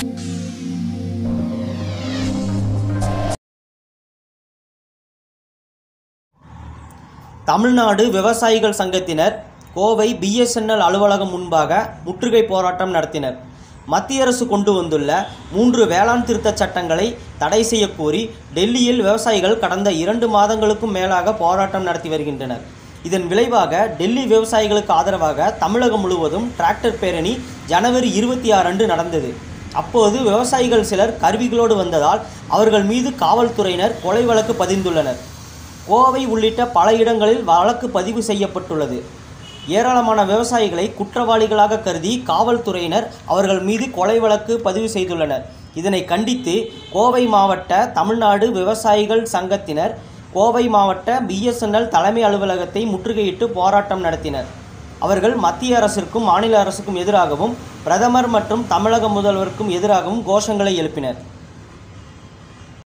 தமிழ்நாடு விவசாயிகள் சங்கத்தினர் கோவை பிஎஸ்என்எல் அலுவலகம் முன்பாக முற்றுகை போராட்டம் நடத்தினர் மத்திய அரசு கொண்டு வந்துள்ள மூன்று வேளாண் திருத்தச் சட்டங்களை தடை செய்யக் கோரி டெல்லியில் விவசாயிகள் கடந்த இரண்டு மாதங்களுக்கும் மேலாக போராட்டம் நடத்தி வருகின்றனர் இதன் விளைவாக டெல்லி விவசாயிகளுக்கு ஆதரவாக தமிழகம் முழுவதும் டிராக்டர் பேரணி ஜனவரி இருபத்தி ஆறு அன்று நடந்தது அப்போது விவசாயிகள் சிலர் கருவிகளோடு வந்ததால் அவர்கள் மீது காவல்துறையினர் கொலை வழக்கு பதிந்துள்ளனர் கோவை உள்ளிட்ட பல இடங்களில் வழக்கு பதிவு செய்யப்பட்டுள்ளது ஏராளமான விவசாயிகளை குற்றவாளிகளாக கருதி காவல்துறையினர் அவர்கள் மீது கொலை வழக்கு பதிவு செய்துள்ளனர் இதனை கண்டித்து கோவை மாவட்ட தமிழ்நாடு விவசாயிகள் சங்கத்தினர் கோவை மாவட்ட பிஎஸ்என்எல் தலைமை அலுவலகத்தை முற்றுகையிட்டு போராட்டம் நடத்தினர் அவர்கள் மத்திய அரசிற்கும் மாநில அரசுக்கும் எதிராகவும் பிரதமர் மற்றும் தமிழக முதல்வருக்கும் எதிராகவும் கோஷங்களை எழுப்பினர்